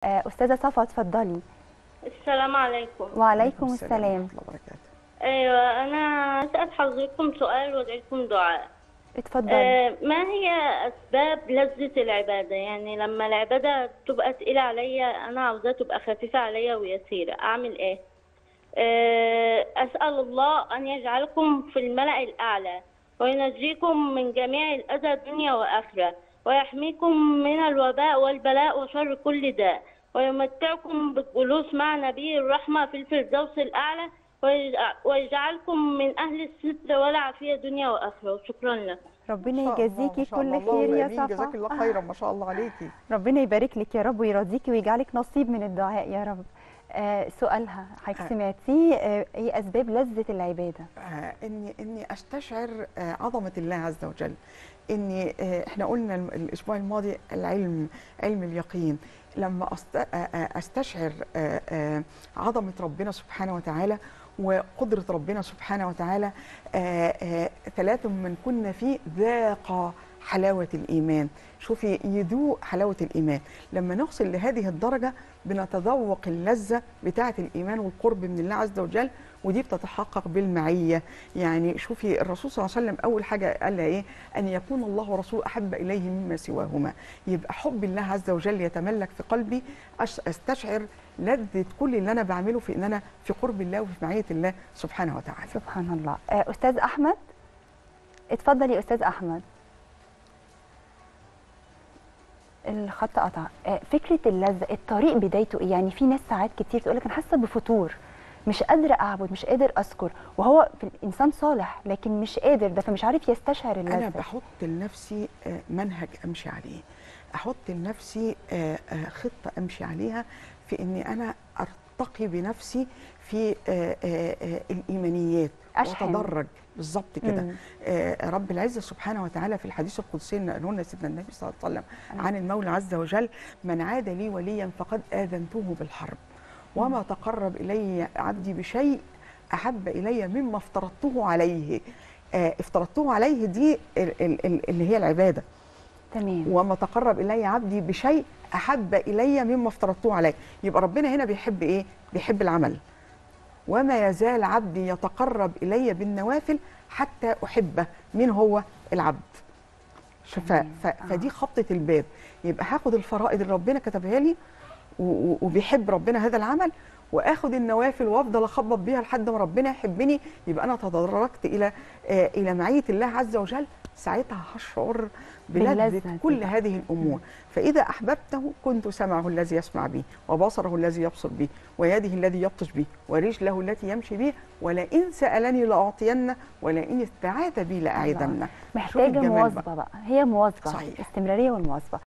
آه، استاذه صفا اتفضلي السلام عليكم وعليكم السلام ورحمة الله وبركاته ايوه انا اسال حضرتكم سؤال وادعيكم دعاء اتفضلي آه، ما هي اسباب لذة العبادة يعني لما العبادة تبقى تقيلة عليا انا عاوزاها تبقى خفيفة عليا ويسيرة اعمل ايه آه، اسال الله ان يجعلكم في الملأ الاعلى وينجيكم من جميع الاذى دنيا واخره ويحميكم من الوباء والبلاء وشر كل داء ويمتعكم بالجلوس مع نبي الرحمة في الفردوس الأعلى ويجع- ويجعلكم من أهل الستر والعافية دنيا وآخرة وشكرا لك ربنا ما شاء الله، يجازيكي ما شاء الله. كل خير اللهم يا آمين. جزاك صفا الله خيرا ما شاء الله عليكي ربنا يبارك لك يا رب ويرضيكي ويجعلك نصيب من الدعاء يا رب آه سؤالها حضرتك آه. سمعتيه آه ايه اسباب لذه العباده آه، اني اني استشعر آه، عظمه الله عز وجل اني آه، احنا قلنا الم- الاسبوع الماضي العلم علم اليقين لما أست- آه، آه، استشعر آه، آه، عظمه ربنا سبحانه وتعالى وقدره ربنا سبحانه وتعالى آه، آه، ثلاث من كنا فيه ذاق حلاوه الايمان شوفي يذوق حلاوه الايمان لما نوصل لهذه الدرجه بنتذوق اللذه بتاعه الايمان والقرب من الله عز وجل ودي بتتحقق بالمعيه يعني شوفي الرسول صلى الله عليه وسلم اول حاجه قال لها ايه ان يكون الله ورسوله احب اليه مما سواهما يبقى حب الله عز وجل يتملك في قلبي أش- استشعر لذه كل اللي انا بعمله في ان انا في قرب الله وفي معيه الله سبحانه وتعالى سبحان الله آه استاذ احمد اتفضلي يا استاذ احمد الخط قطع آه فكره اللذه الطريق بدايته ايه يعني في ناس ساعات كتير تقول لك انا حاسه بفتور مش قادره اعبد مش قادر اذكر وهو في الانسان صالح لكن مش قادر ده فمش عارف يستشعر انا اللذه بحط لنفسي آه، منهج امشي عليه احط لنفسي آه، آه، خطه امشي عليها في اني انا ارتقي بنفسي في آه، آه، آه، الايمانيات أشحن. واتدرج بالظبط كده مم. آه، رب العزه سبحانه وتعالى في الحديث القدسي اللي قاله لنا سيدنا النبي صلى الله عليه وسلم عن المولى عز وجل من عاد لي وليا فقد اذنته بالحرب وما تقرب الي عبدي بشيء احب الي مما افترضته عليه آه، افترضته عليه دي ال- ال- ال- اللي هي العباده تمام وما تقرب الي عبدي بشيء احب الي مما افترضته عليه يبقى ربنا هنا بيحب ايه بيحب العمل وما يزال عبدي يتقرب الي بالنوافل حتى احبه مين هو العبد ف- تمام. ف- فدي خبطه الباب يبقى هاخد الفرائض اللي ربنا كتبها لي و- و- وبيحب ربنا هذا العمل واخد النوافل وافضل اخبط بيها لحد ما ربنا يحبني يبقى انا تدرجت الى آه الى معيه الله عز وجل ساعتها هشعر باللذة بلذه دي كل بقى. هذه الامور فاذا احببته كنت سمعه الذي يسمع به وبصره الذي يبصر به ويده الذي يبطش به ورجله التي يمشي به ولئن سالني لاعطينه ولئن استعاذ بي لاعيذنه شوفي محتاجه الجمال مواظبه بقى هي مواظبه صحيح. استمراريه والمواظبه